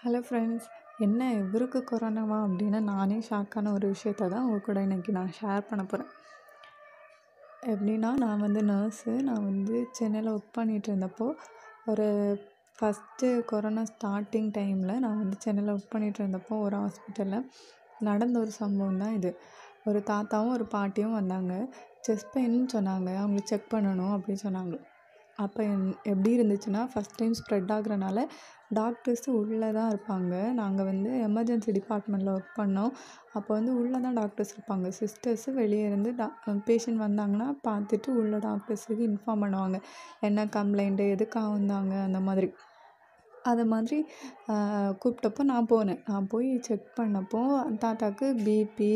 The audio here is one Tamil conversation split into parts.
ஹலோ ஃப்ரெண்ட்ஸ் என்ன இவருக்கு கொரோனாவா அப்படின்னு நானே ஷாக்கான ஒரு விஷயத்த தான் உங்கள் கூட இன்றைக்கி நான் ஷேர் பண்ண போகிறேன் எப்படின்னா நான் வந்து நர்ஸு நான் வந்து சென்னையில் ஒர்க் பண்ணிகிட்டு இருந்தப்போ ஒரு ஃபஸ்ட்டு கொரோனா ஸ்டார்டிங் டைமில் நான் வந்து சென்னையில் ஒர்க் பண்ணிகிட்டு இருந்தப்போ ஒரு ஹாஸ்பிட்டலில் நடந்த ஒரு சம்பவம் தான் இது ஒரு தாத்தாவும் ஒரு பாட்டியும் வந்தாங்க செஸ்ட் பெயின்னு சொன்னாங்க அவங்கள செக் பண்ணணும் அப்படின்னு சொன்னாங்க அப்போ என் எப்படி இருந்துச்சுன்னா ஃபஸ்ட் டைம் ஸ்ப்ரெட் ஆகுறனால டாக்டர்ஸு உள்ளே தான் இருப்பாங்க நாங்கள் வந்து எமர்ஜென்சி டிபார்ட்மெண்ட்டில் ஒர்க் பண்ணோம் அப்போ வந்து உள்ளே தான் டாக்டர்ஸ் இருப்பாங்க சிஸ்டர்ஸு வெளியே இருந்து டா பேஷண்ட் வந்தாங்கன்னா பார்த்துட்டு உள்ள டாக்டர்ஸுக்கு இன்ஃபார்ம் பண்ணுவாங்க என்ன கம்ப்ளைண்ட்டு எதுக்காக வந்தாங்க அந்த மாதிரி அது மாதிரி கூப்பிட்டப்போ நான் போனேன் நான் போய் செக் பண்ணப்போ தாத்தாக்கு பிபி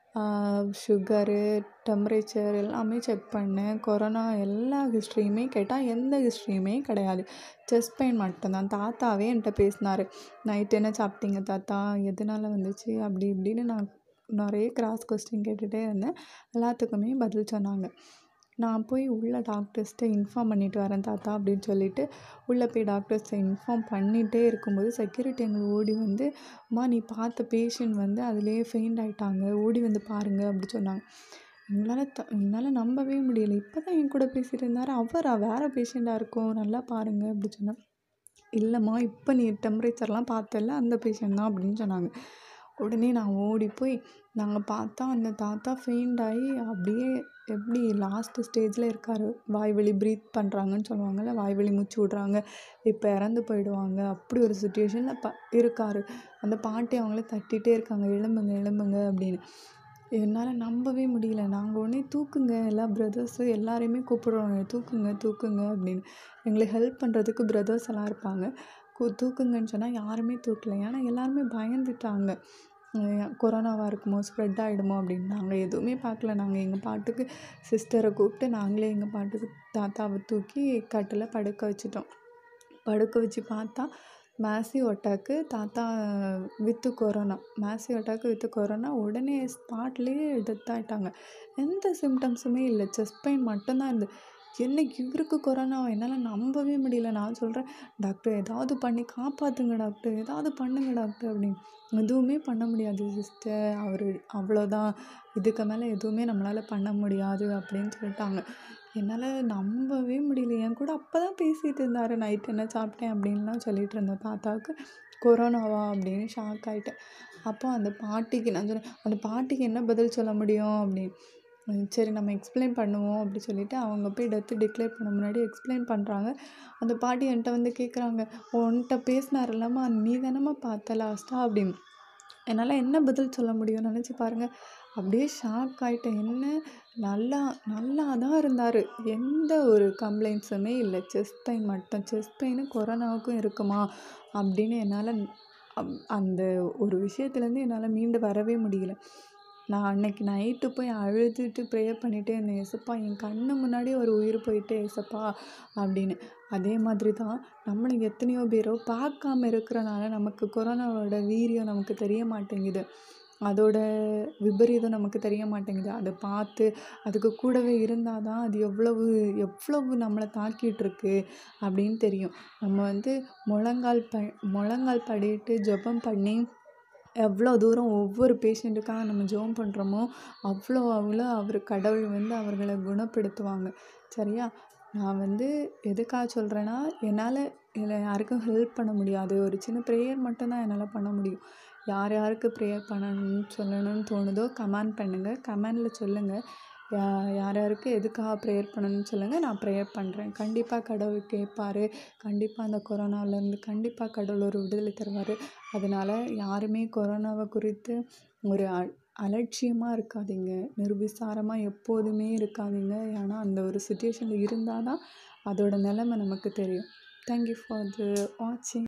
சுகரு டெம்பரேச்சர் எல்லாமே செக் பண்ணேன் கொரோனா எல்லா ஹிஸ்ட்ரியுமே கேட்டால் எந்த ஹிஸ்ட்ரியுமே கிடையாது செஸ்ட் பெயின் மட்டும்தான் தாத்தாவே என்கிட்ட பேசினார் நைட் என்ன சாப்பிட்டீங்க தாத்தா எதனால் வந்துச்சு அப்படி இப்படின்னு நான் நிறைய கிராஸ் கொஸ்டின் கேட்டுகிட்டே இருந்தேன் எல்லாத்துக்குமே பதில் சொன்னாங்க நான் போய் உள்ள டாக்டர்ஸ்கிட்ட இன்ஃபார்ம் பண்ணிட்டு வரேன் தாத்தா அப்படின்னு சொல்லிட்டு உள்ளே போய் டாக்டர்ஸ்கிட்ட இன்ஃபார்ம் பண்ணிகிட்டே இருக்கும்போது செக்யூரிட்டி எங்களை ஓடி வந்து அம்மா நீ பார்த்த பேஷண்ட் வந்து அதிலேயே ஃபெயிண்ட் ஆகிட்டாங்க ஓடி வந்து பாருங்கள் அப்படி சொன்னாங்க எங்களால் த என்னால் நம்பவே முடியல இப்போ தான் என் கூட பேசிகிட்டு இருந்தார் அவரா வேறு பேஷண்ட்டாக இருக்கும் நல்லா பாருங்கள் அப்படி சொன்னேன் இல்லைம்மா இப்போ நீ டெம்பரேச்சர்லாம் பார்த்தல அந்த பேஷண்ட் தான் அப்படின்னு சொன்னாங்க உடனே நான் ஓடி போய் நாங்கள் பார்த்தா அந்த தாத்தா ஃபெயிண்ட் ஆகி அப்படியே எப்படி லாஸ்ட்டு ஸ்டேஜில் இருக்கார் வாய் வலி ப்ரீத் பண்ணுறாங்கன்னு சொல்லுவாங்கள்ல வாய் வலி மூச்சு விட்றாங்க இப்போ இறந்து போயிடுவாங்க அப்படி ஒரு சுச்சுவேஷனில் ப இருக்கார் அந்த பாட்டி அவங்கள தட்டிகிட்டே இருக்காங்க எழும்புங்க எழும்புங்க அப்படின்னு என்னால் நம்பவே முடியல நாங்கள் உடனே தூக்குங்க எல்லா பிரதர்ஸு எல்லாரையுமே கூப்பிடுறோங்க தூக்குங்க தூக்குங்க அப்படின்னு எங்களுக்கு ஹெல்ப் பண்ணுறதுக்கு பிரதர்ஸ் எல்லாம் இருப்பாங்க கு தூக்குங்கன்னு சொன்னால் யாருமே தூக்கல ஏன்னா எல்லாருமே பயந்துட்டாங்க கொரோனாவாக இருக்குமோ ஸ்ப்ரெட் ஆகிடுமோ அப்படின்னு நாங்கள் எதுவுமே பார்க்கல நாங்கள் எங்கள் பாட்டுக்கு சிஸ்டரை கூப்பிட்டு நாங்களே எங்கள் பாட்டுக்கு தாத்தாவை தூக்கி கட்டில் படுக்க வச்சிட்டோம் படுக்க வச்சு பார்த்தா மேசிவ் அட்டாக்கு தாத்தா with corona massive attack with corona உடனே ஸ்பாட்லேயே டெத் ஆகிட்டாங்க எந்த சிம்டம்ஸுமே இல்லை செஸ்ட் பெயின் மட்டும்தான் இருந்து என்ன இவருக்கு கொரோனா என்னால் நம்பவே முடியல நான் சொல்கிறேன் டாக்டர் ஏதாவது பண்ணி காப்பாற்றுங்க டாக்டர் ஏதாவது பண்ணுங்க டாக்டர் அப்படின்னு எதுவுமே பண்ண முடியாது சிஸ்டர் அவர் அவ்வளோதான் இதுக்கு மேலே எதுவுமே நம்மளால் பண்ண முடியாது அப்படின்னு சொல்லிட்டாங்க என்னால் நம்பவே முடியல என் கூட அப்போ தான் பேசிகிட்டு இருந்தார் நைட் என்ன சாப்பிட்டேன் அப்படின்லாம் சொல்லிகிட்டு இருந்தேன் தாத்தாவுக்கு கொரோனாவா அப்படின்னு ஷாக் ஆகிட்டேன் அப்போ அந்த பாட்டிக்கு நான் சொன்னேன் அந்த பாட்டிக்கு என்ன பதில் சொல்ல முடியும் அப்படின்னு சரி நம்ம எக்ஸ்பிளைன் பண்ணுவோம் அப்படி சொல்லிவிட்டு அவங்க போய் டெத்து டிக்ளேர் பண்ண முன்னாடி எக்ஸ்பிளைன் பண்ணுறாங்க அந்த பாட்டி என்கிட்ட வந்து கேட்குறாங்க உன்கிட்ட பேசினார் இல்லாமல் நீ தானம்மா பார்த்த லாஸ்ட்டாக அப்படின்னு என்னால் என்ன பதில் சொல்ல முடியும் நினச்சி பாருங்கள் அப்படியே ஷாக் ஆகிட்டேன் என்ன நல்லா நல்லா தான் இருந்தார் எந்த ஒரு கம்ப்ளைண்ட்ஸுமே இல்லை செஸ்ட் பெயின் மட்டும் செஸ்ட் பெயின் கொரோனாவுக்கும் இருக்குமா அப்படின்னு என்னால் அந்த ஒரு விஷயத்துலேருந்து என்னால் மீண்டு வரவே முடியல நான் அன்னைக்கு நைட்டு போய் அழுதுட்டு ப்ரேயர் பண்ணிகிட்டே இருந்தேன் ஏசப்பா என் கண்ணு முன்னாடி ஒரு உயிர் போயிட்டு ஏசப்பா அப்படின்னு அதே மாதிரி தான் நம்மளும் எத்தனையோ பேரோ பார்க்காம இருக்கிறனால நமக்கு கொரோனாவோட வீரியம் நமக்கு தெரிய மாட்டேங்குது அதோட விபரீதம் நமக்கு தெரிய மாட்டேங்குது அதை பார்த்து அதுக்கு கூடவே இருந்தால் தான் அது எவ்வளவு எவ்வளவு நம்மளை தாக்கிட்டுருக்கு அப்படின்னு தெரியும் நம்ம வந்து முழங்கால் ப முழங்கால் படிட்டு ஜெபம் பண்ணி எவ்வளோ தூரம் ஒவ்வொரு பேஷண்ட்டுக்காக நம்ம ஜெபம் பண்ணுறோமோ அவ்வளோ அவ்வளோ அவர் கடவுள் வந்து அவர்களை குணப்படுத்துவாங்க சரியா நான் வந்து எதுக்காக சொல்கிறேன்னா என்னால் இதில் யாருக்கும் ஹெல்ப் பண்ண முடியாது ஒரு சின்ன ப்ரேயர் மட்டும்தான் என்னால் பண்ண முடியும் யார் யாருக்கு ப்ரேயர் பண்ணணும்னு சொல்லணும்னு தோணுதோ கமெண்ட் பண்ணுங்கள் கமெண்டில் சொல்லுங்கள் யார் யாருக்கு எதுக்காக ப்ரேயர் பண்ணணும்னு சொல்லுங்கள் நான் ப்ரேயர் பண்ணுறேன் கண்டிப்பாக கடவுள் கேட்பார் கண்டிப்பாக அந்த கொரோனாவிலேருந்து கண்டிப்பாக கடவுள் ஒரு விடுதலை தருவார் அதனால் யாருமே கொரோனாவை குறித்து ஒரு அலட்சியமாக இருக்காதீங்க நிர்விசாரமாக எப்போதுமே இருக்காதீங்க ஏன்னா அந்த ஒரு சுச்சுவேஷனில் இருந்தால் தான் அதோட நிலமை நமக்கு தெரியும் தேங்க்யூ ஃபார் த வாட்சிங்